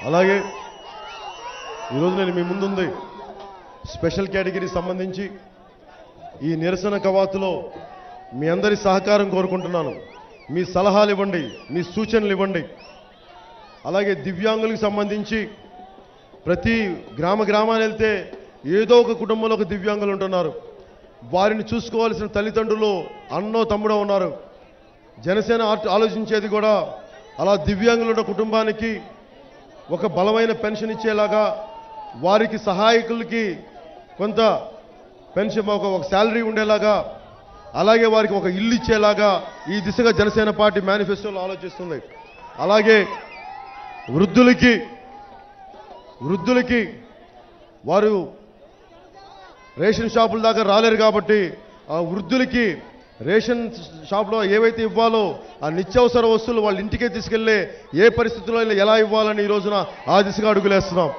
అలాగే ఈరోజు నేను మీ ముందుంది స్పెషల్ కేటగిరీ సంబంధించి ఈ నిరసన కవాతులో మీ అందరి సహకారం కోరుకుంటున్నాను మీ సలహాలు ఇవ్వండి మీ సూచనలు ఇవ్వండి అలాగే దివ్యాంగులకు సంబంధించి ప్రతి గ్రామ గ్రామాన్ని వెళ్తే ఏదో ఒక కుటుంబంలో ఒక దివ్యాంగులు ఉంటున్నారు వారిని చూసుకోవాల్సిన తల్లిదండ్రులు అన్నో తమ్ముడో ఉన్నారు జనసేన ఆట- ఆలోచించేది కూడా అలా దివ్యాంగులు ఉన్న కుటుంబానికి ఒక బలమైన పెన్షన్ ఇచ్చేలాగా వారికి సహాయకులకి కొంత పెన్షన్ ఒక ఒక శాలరీ ఉండేలాగా అలాగే వారికి ఒక ఇల్లు ఇచ్చేలాగా ఈ దిశగా జనసేన పార్టీ మేనిఫెస్టోలో ఆలోచిస్తుంది అలాగే వృద్ధులకి వృద్ధులకి వారు రేషన్ షాపుల దాకా రాలేరు కాబట్టి ఆ వృద్ధులకి రేషన్ షాప్లో ఏవైతే ఇవ్వాలో ఆ నిత్యావసర వస్తువులు వాళ్ళ ఇంటికే తీసుకెళ్లే ఏ పరిస్థితుల్లో అయినా ఎలా ఇవ్వాలని ఈ రోజున ఆ దిశగా అడుగులేస్తున్నాం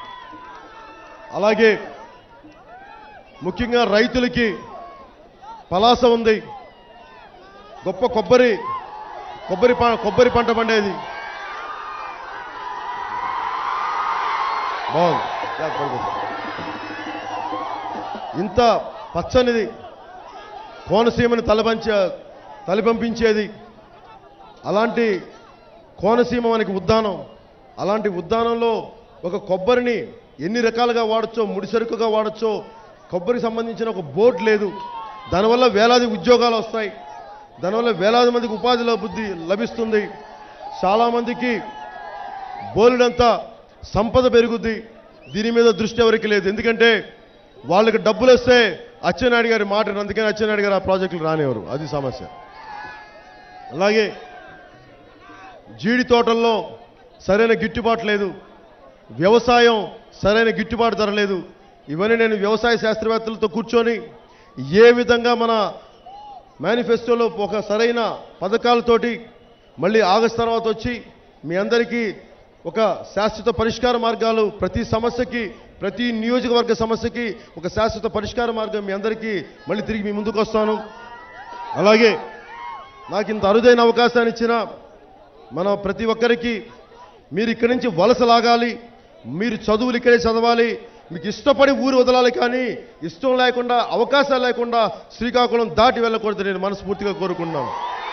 అలాగే ముఖ్యంగా రైతులకి పలాస ఉంది గొప్ప కొబ్బరి కొబ్బరి ప- కొబ్బరి పంట పండేది బాగుంది యా, పడుకో. ఇంత పచ్చనిది కోనసీమని తలపంచ తలపంపించేది అలాంటి కోనసీమ మనకి ఉద్దానం అలాంటి ఉద్దానంలో ఒక కొబ్బరిని ఎన్ని రకాలుగా వాడచ్చో ముడిసరుకుగా వాడచ్చో కొబ్బరికి సంబంధించిన ఒక బోర్డు లేదు దానివల్ల వేలాది ఉద్యోగాలు వస్తాయి దానివల్ల వేలాది మందికి ఉపాధి లబుద్ధి లభిస్తుంది చాలామందికి బోలెడంత సంపద పెరుగుద్ది దీని మీద దృష్టి ఎవరికి లేదు ఎందుకంటే వాళ్ళకి డబ్బులు వస్తే అచ్చెన్నాయుడు గారి మాట వినరు. అందుకని అచ్చెన్నాయుడు గారు ఆ ప్రాజెక్టులు రానివ్వరు అది సమస్య అలాగే జీడి తోటల్లో సరైన గిట్టుబాటు లేదు వ్యవసాయం సరైన గిట్టుబాటు ధర లేదు ఇవన్నీ నేను వ్యవసాయ శాస్త్రవేత్తలతో కూర్చొని ఏ విధంగా మన మేనిఫెస్టోలో ఒక సరైన పథకాలతోటి మళ్ళీ ఆగస్ట్ తర్వాత వచ్చి మీ అందరికీ ఒక శాశ్వత పరిష్కార మార్గాలు ప్రతి సమస్యకి ప్రతి నియోజకవర్గ సమస్యకి ఒక శాశ్వత పరిష్కార మార్గం మీ అందరికీ మళ్ళీ తిరిగి మీ ముందుకు వస్తాను అలాగే నాకు ఇంత అరుదైన అవకాశాన్ని ఇచ్చిన మన ప్రతి ఒక్కరికి మీరు ఇక్కడి నుంచి వలస లాగాలి మీరు చదువులు ఇక్కడే చదవాలి మీకు ఇష్టపడి ఊరు వదలాలి కానీ ఇష్టం లేకుండా అవకాశాలు లేకుండా శ్రీకాకుళం దాటి వెళ్ళకూడదు నేను మనస్ఫూర్తిగా కోరుకున్నాను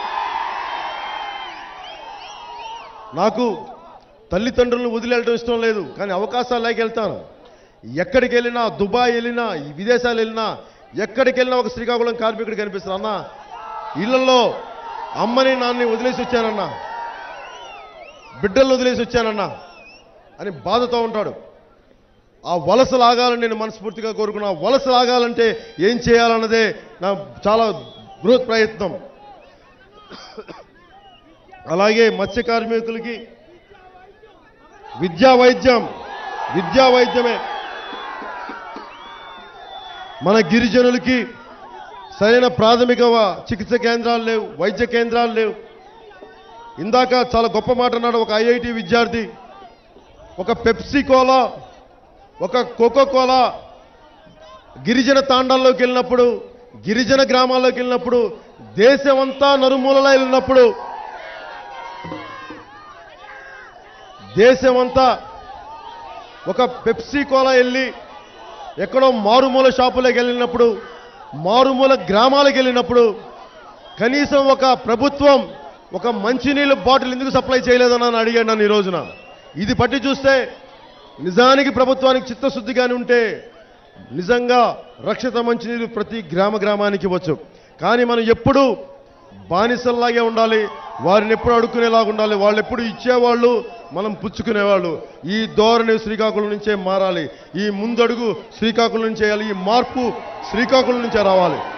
నాకు తల్లిదండ్రులను వదిలేయడం ఇష్టం లేదు కానీ అవకాశాలు లేక వెళ్తాను ఎక్కడికి వెళ్ళినా దుబాయ్ వెళ్ళినా ఈ విదేశాలు వెళ్ళినా ఎక్కడికి వెళ్ళినా ఒక శ్రీకాకుళం కార్మికుడు కనిపిస్తారు అన్న ఇళ్లలో అమ్మని నాన్నని వదిలేసి వచ్చానన్నా బిడ్డలను వదిలేసి వచ్చానన్నా అని బాధతో ఉంటాడు ఆ వలస లాగాలని నేను మనస్ఫూర్తిగా కోరుకున్నా ఆ వలస లాగాలంటే ఏం చేయాలన్నదే నా చాలా బృహత్ ప్రయత్నం అలాగే మత్స్య కార్మికులకి విద్యా వైద్యం విద్యా వైద్యమే మన గిరిజనులకి సరైన ప్రాథమిక వ- చికిత్స కేంద్రాలు లేవు వైద్య కేంద్రాలు లేవు ఇందాక చాలా గొప్ప మాట అన్నాడు ఒక ఐఐటి విద్యార్థి ఒక పెప్సీ కోలా ఒక కోకో కోలా గిరిజన తాండాల్లోకి వెళ్ళినప్పుడు గిరిజన గ్రామాల్లోకి వెళ్ళినప్పుడు దేశమంతా నలుమూలలా వెళ్ళినప్పుడు దేశమంతా ఒక పెప్సీ కోలా వెళ్ళి ఎక్కడో మారుమూల షాపులకు వెళ్ళినప్పుడు మారుమూల గ్రామాలకు వెళ్ళినప్పుడు కనీసం ఒక ప్రభుత్వం ఒక మంచినీళ్ళ బాటిల్ ఎందుకు సప్లై చేయలేదని నన్ను అడిగాడు నన్ను ఈ రోజున ఇది పట్టి చూస్తే నిజానికి ప్రభుత్వానికి చిత్తశుద్ధిగానే ఉంటే నిజంగా రక్షిత మంచినీరు ప్రతి గ్రామ గ్రామానికి ఇవ్వచ్చు కానీ మనం ఎప్పుడూ బానిసల్లాగే ఉండాలి వారిని ఎప్పుడు అడుక్కునేలాగా ఉండాలి వాళ్ళు ఎప్పుడు ఇచ్చేవాళ్ళు మనం పుచ్చుకునేవాళ్ళు ఈ ధోరణి శ్రీకాకుళం నుంచే మారాలి ఈ ముందడుగు శ్రీకాకుళం నుంచి చేయాలి ఈ మార్పు శ్రీకాకుళం నుంచే రావాలి